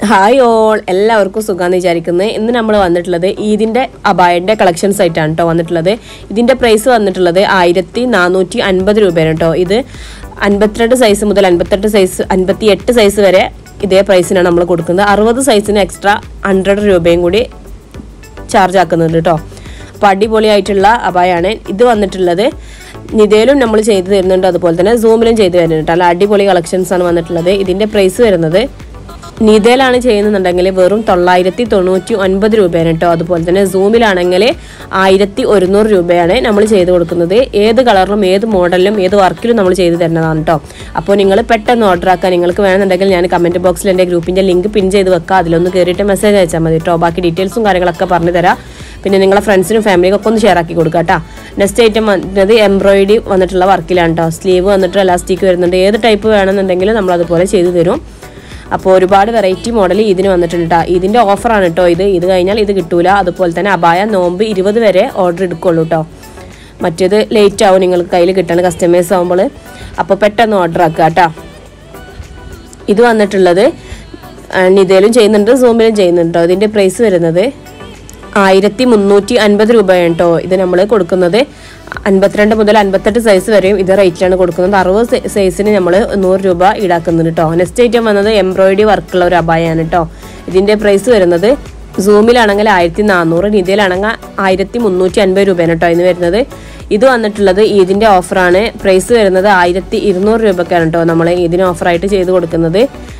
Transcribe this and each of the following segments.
hi all എല്ലാവർക്കും സുഖാന്ന് വിചാരിക്കുന്നത് ഇന്ന് നമ്മൾ വന്നിട്ടുള്ളത് ഈദിന്റെ അബായന്റെ കളക്ഷൻസ് ആയിട്ടാണ് കേട്ടോ വന്നിട്ടുള്ളത് ഇതിന്റെ പ്രൈസ് വന്നിട്ടുള്ളത് ആയിരത്തി നാനൂറ്റി അൻപത് രൂപയാണ് കേട്ടോ ഇത് അൻപത്തിരണ്ട് സൈസ് മുതൽ അൻപത്തെട്ട് സൈസ് അൻപത്തി എട്ട് സൈസ് വരെ ഇതേ പ്രൈസിനാണ് നമ്മൾ കൊടുക്കുന്നത് അറുപത് സൈസിന് എക്സ്ട്രാ ഹൺഡ്രഡ് രൂപയും കൂടി ചാർജ് ആക്കുന്നുണ്ട് കേട്ടോ അപ്പോൾ അടിപൊളിയായിട്ടുള്ള അപായാണ് ഇത് വന്നിട്ടുള്ളത് നിതയിലും നമ്മൾ ചെയ്തു തരുന്നുണ്ട് അതുപോലെ തന്നെ സൂമിലും ചെയ്തു തരുന്നുണ്ട് അല്ല അടിപൊളി കളക്ഷൻസ് ആണ് വന്നിട്ടുള്ളത് ഇതിന്റെ പ്രൈസ് വരുന്നത് നിതയിലാണ് ചെയ്യുന്നുണ്ടെങ്കിൽ വെറും തൊള്ളായിരത്തി തൊണ്ണൂറ്റി ഒൻപത് രൂപയാണ് കേട്ടോ അതുപോലെ തന്നെ സൂമിലാണെങ്കിൽ ആയിരത്തി ഒരുന്നൂറ് രൂപയാണ് നമ്മൾ ചെയ്ത് കൊടുക്കുന്നത് ഏത് കളറിലും ഏത് മോഡലിലും ഏത് വർക്കിലും നമ്മൾ ചെയ്ത് തരുന്നതാണ് കേട്ടോ അപ്പോൾ നിങ്ങൾ പെട്ടെന്ന് ഓർഡർ ആക്കാൻ നിങ്ങൾക്ക് വേണമെന്നുണ്ടെങ്കിൽ ഞാൻ കമൻറ്റ് ബോക്സിൽ എൻ്റെ ഗ്രൂപ്പിൻ്റെ ലിങ്ക് പിൻ ചെയ്ത് വെക്കാം അതിലൊന്ന് കയറിയിട്ട് മെസ്സേജ് അയച്ചാൽ മതി കേട്ടോ ബാക്കി ഡീറ്റെയിൽസും കാര്യങ്ങളൊക്കെ പറഞ്ഞു തരാം പിന്നെ നിങ്ങളെ ഫ്രണ്ട്സിനും ഫാമിലിക്കും ഒക്കെ ഒന്ന് ഷെയർ ആക്കി കൊടുക്കുക കേട്ടോ നെക്സ്റ്റ് ഐറ്റം വന്നത് എംബ്രോയിഡറി വന്നിട്ടുള്ള വർക്കിലാണ് കേട്ടോ സ്ലീവ് വന്നിട്ട് എലാസ്റ്റിക് വരുന്നുണ്ട് ഏത് ടൈപ്പ് വേണമെന്നുണ്ടെങ്കിൽ നമ്മൾ അതുപോലെ ചെയ്തു തരും അപ്പോൾ ഒരുപാട് വെറൈറ്റി മോഡൽ ഇതിന് വന്നിട്ടുണ്ട് കേട്ടോ ഇതിൻ്റെ ഓഫറാണ് കേട്ടോ ഇത് ഇത് കഴിഞ്ഞാൽ ഇത് കിട്ടൂല അതുപോലെ തന്നെ അബായ നോമ്പ് ഇരുപത് വരെ ഓർഡർ എടുക്കുള്ളൂ കേട്ടോ മറ്റേത് ലേറ്റ് ആവും നിങ്ങൾക്ക് കയ്യിൽ കിട്ടണം കസ്റ്റമേഴ്സ് ആകുമ്പോൾ അപ്പോൾ പെട്ടെന്ന് ഓർഡർ ആക്കുക കേട്ടോ ഇത് വന്നിട്ടുള്ളത് നിതയിലും ചെയ്യുന്നുണ്ട് സൂമിലും ചെയ്യുന്നുണ്ട് കേട്ടോ ഇതിൻ്റെ പ്രൈസ് വരുന്നത് ആയിരത്തി മുന്നൂറ്റി അൻപത് രൂപയാണ് കേട്ടോ ഇത് നമ്മൾ കൊടുക്കുന്നത് അൻപത്തിരണ്ട് മുതൽ അൻപത്തെട്ട് സൈസ് വരെയും ഇത് റേറ്റിലാണ് കൊടുക്കുന്നത് അറുപത് സൈസിന് നമ്മൾ നൂറ് രൂപ ഈടാക്കുന്നുണ്ട് കേട്ടോ നെക്സ്റ്റ് ഐറ്റം വന്നത് എംബ്രോയിഡറി വർക്കുള്ള ഒരു അബായാണ് കേട്ടോ ഇതിൻ്റെ പ്രൈസ് വരുന്നത് സൂമിലാണെങ്കിൽ ആയിരത്തി നാനൂറ് നിതയിലാണെങ്കിൽ ആയിരത്തി മുന്നൂറ്റി അൻപത് രൂപയാണ് കേട്ടോ ഇന്ന് വരുന്നത് ഇത് വന്നിട്ടുള്ളത് ഈദിൻ്റെ ഓഫറാണ് പ്രൈസ് വരുന്നത് ആയിരത്തി ഇരുന്നൂറ് രൂപക്കാണ് കേട്ടോ നമ്മൾ ഇതിന് ഓഫറായിട്ട് ചെയ്ത് കൊടുക്കുന്നത്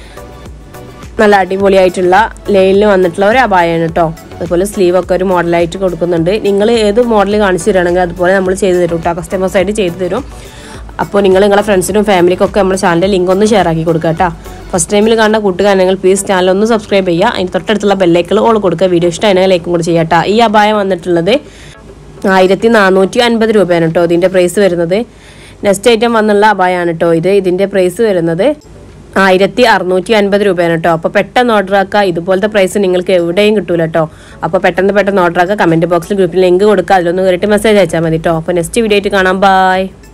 നല്ല അടിപൊളിയായിട്ടുള്ള ലൈനിൽ വന്നിട്ടുള്ള ഒരു അപായമാണ് കേട്ടോ അതുപോലെ സ്ലീവ് ഒക്കെ ഒരു മോഡലായിട്ട് കൊടുക്കുന്നുണ്ട് നിങ്ങൾ ഏത് മോഡൽ കാണിച്ചു തരുകയാണെങ്കിൽ അതുപോലെ നമ്മൾ ചെയ്തു തരും കേട്ടോ കസ്റ്റമേഴ്സായിട്ട് ചെയ്തു തരും അപ്പോൾ നിങ്ങൾ നിങ്ങളുടെ ഫ്രണ്ട്സിനും ഫാമിലിക്കും ഒക്കെ നമ്മുടെ ചാനലിൻ്റെ ലിങ്ക് ഒന്ന് ഷെയർ ആക്കി കൊടുക്കുക കേട്ടോ ഫസ്റ്റ് ടൈമിൽ കാണുന്ന കൂട്ടുകാരനെങ്കിൽ പ്ലീസ് ചാനൽ ഒന്ന് സബ്സ്ക്രൈബ് ചെയ്യുക അതിന് തൊട്ടടുത്തുള്ള ബെല്ലൈക്കൾ ഓൾ കൊടുക്കുക വീഡിയോ ഇഷ്ടമാണെങ്കിൽ ലൈക്കും കൂടി ചെയ്യാം കേട്ടോ ഈ അപായം വന്നിട്ടുള്ളത് ആയിരത്തി നാനൂറ്റി അൻപത് രൂപയാണ് കേട്ടോ ഇതിൻ്റെ പ്രൈസ് വരുന്നത് നെക്സ്റ്റ് ഐറ്റം വന്നുള്ള അപായമാണ് കേട്ടോ ഇത് ഇതിൻ്റെ പ്രൈസ് വരുന്നത് ആയിരത്തി അറുന്നൂറ്റി അൻപത് രൂപയാണ് കേട്ടോ അപ്പോൾ പെട്ടെന്ന് ഓർഡർ ആക്കുക ഇതുപോലത്തെ പ്രൈസ് നിങ്ങൾക്ക് എവിടെയും കിട്ടൂല കേട്ടോ അപ്പോൾ പെട്ടെന്ന് പെട്ടെന്ന് ഓർഡർ ആക്കുക കമൻറ്റ് ബോക്സിൽ ഗ്രൂപ്പിൽ ലിങ്ക് കൊടുക്കുക അതിലൊന്ന് കയറിയിട്ട് മെസ്സേജ് അയച്ചാൽ മതി കേട്ടോ അപ്പോൾ നെക്സ്റ്റ് വീഡിയോ ആയിട്ട് കാണാം ബൈ